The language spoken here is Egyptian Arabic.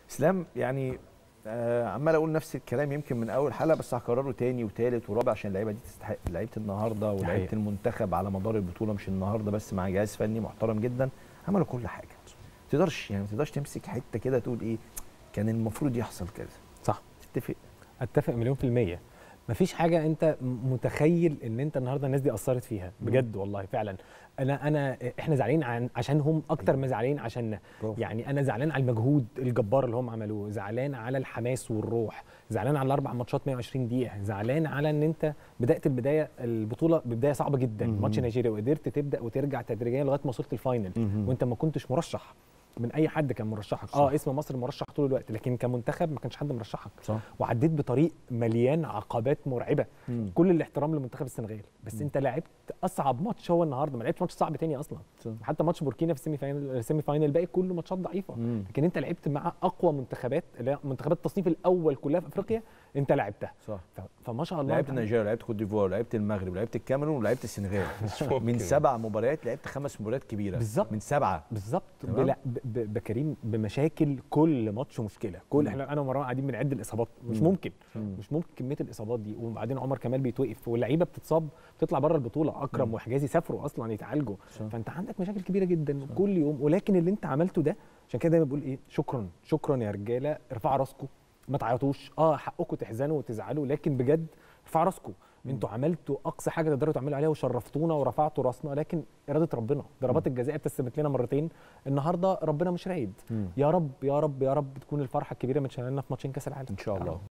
اسلام يعني آه عمال اقول نفس الكلام يمكن من اول حلقه بس هكرره تاني وتالت ورابع عشان اللعيبه دي تستحق لعيبه النهارده ولعيبه حقيقة. المنتخب على مدار البطوله مش النهارده بس مع جهاز فني محترم جدا عملوا كل حاجه ما تقدرش يعني ما تقدرش تمسك حته كده تقول ايه كان المفروض يحصل كذا صح تتفق اتفق مليون في الميه مفيش حاجه انت م- متخيل ان انت النهارده الناس دي اثرت فيها بجد والله فعلا انا انا احنا زعلانين عن عشانهم اكتر ما زعلانين عشاننا برافو. يعني انا زعلان على المجهود الجبار اللي هم عملوه زعلان على الحماس والروح زعلان على الاربع ماتشات 120 دقيقه زعلان على ان انت بدات البدايه البطوله ببدايه صعبه جدا مهم. ماتش نيجيريا وقدرت تبدا وترجع تدريجيا لغايه ما وصلت الفاينل مهم. وانت ما كنتش مرشح من اي حد كان مرشحك صح. اه اسم مصر مرشح طول الوقت لكن كمنتخب ما كانش حد مرشحك صح وعديت بطريق مليان عقبات مرعبه مم. كل الاحترام لمنتخب السنغال بس انت لعبت اصعب ماتش هو النهارده ما لعبتش ماتش صعب تاني اصلا صح. حتى ماتش بوركينا في السيمي فاينل السيمي فاينل الباقي كله ماتشات ضعيفه مم. لكن انت لعبت مع اقوى منتخبات اللي هي منتخبات التصنيف الاول كلها في افريقيا انت لعبتها صح ف- فما شاء الله لعبت الحمد- نيجيريا لعبت كوت ديفوار لعبت المغرب لعبت الكاميرون ولعبت السنغال من سبع مباريات لعبت خمس مباريات كبيره بالظبط. من سبعه بالظبط تمام. بلا- ب- ب- بكريم بمشاكل كل ماتش مشكله كل مم. احنا انا ومروان قاعدين بنعد الاصابات مش مم. ممكن مم. مش ممكن كميه الاصابات دي وبعدين عمر كمال بيتوقف واللعيبه بتتصاب بتطلع بره البطوله اكرم مم. وحجازي سافروا اصلا يتعالجوا صح. فانت عندك مشاكل كبيره جدا كل يوم ولكن اللي انت عملته ده عشان كده دايما بقول ايه شكرا شكرا يا رجاله ارفعوا راسكم ما تعيطوش اه حقكم تحزنوا وتزعلوا لكن بجد ارفعوا راسكم انتوا عملتوا اقصى حاجه تقدروا تعملوا عليها وشرفتونا ورفعتوا راسنا لكن اراده ربنا ضربات الجزاء ابتسمت لنا مرتين النهارده ربنا مش رايد مم. يا رب يا رب يا رب تكون الفرحه الكبيره متشالنا في ماتشين كاس العالم ان شاء الله